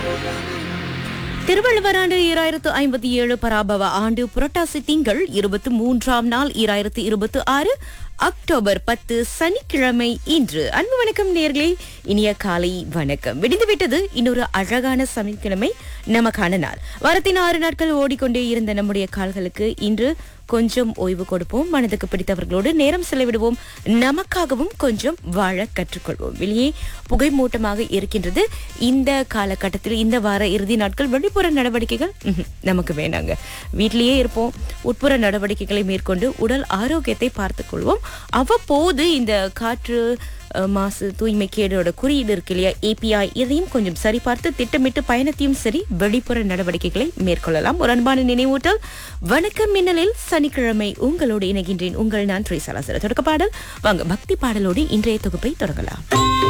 திருவள்ளுவர் ஆண்டு ஈராயிரத்து ஐம்பத்தி ஏழு பராபவ ஆண்டு புரட்டாசி திங்கள் இருபத்தி மூன்றாம் நாள் ஈராயிரத்து இருபத்தி ஆறு அக்டோபர் பத்து சனிக்கிழமை இன்று அன்பு வணக்கம் நேர்களே இனிய காலை வணக்கம் விடிந்து விட்டது இன்னொரு அழகான சனிக்கிழமை நமக்கான நாள் வாரத்தின் ஆறு நாட்கள் ஓடிக்கொண்டே இருந்த நம்முடைய கால்களுக்கு இன்று கொஞ்சம் ஓய்வு கொடுப்போம் மனதுக்கு பிடித்தவர்களோடு நேரம் செலவிடுவோம் நமக்காகவும் கொஞ்சம் வாழ கற்றுக்கொள்வோம் வெளியே புகை மூட்டமாக இருக்கின்றது இந்த காலகட்டத்தில் இந்த வார இறுதி நாட்கள் வெளிப்புற நடவடிக்கைகள் ம்ஹும், நமக்கு வேணாங்க வீட்டிலேயே இருப்போம் உட்புற நடவடிக்கைகளை மேற்கொண்டு உடல் ஆரோக்கியத்தை பார்த்துக் கொள்வோம் அவ்வப்போது இந்த காற்று அஹ், மாசு தூய்மை கேடோட குறியீடு இருக்கு இல்லையா ஏபிஐ இதையும் கொஞ்சம் சரிபார்த்து திட்டமிட்டு பயணத்தையும் சரி வெளிப்புற நடவடிக்கைகளை மேற்கொள்ளலாம் ஒரு அன்பான நினைவூட்டல் வணக்கம் மின்னலில் சனிக்கிழமை உங்களோடு இணைகின்றேன் உங்கள் நான் ட்ரேசாலாசர தொடக்க பாடல் வாங்க பக்தி பாடலோடு இன்றைய தொகுப்பை தொடங்கலாம்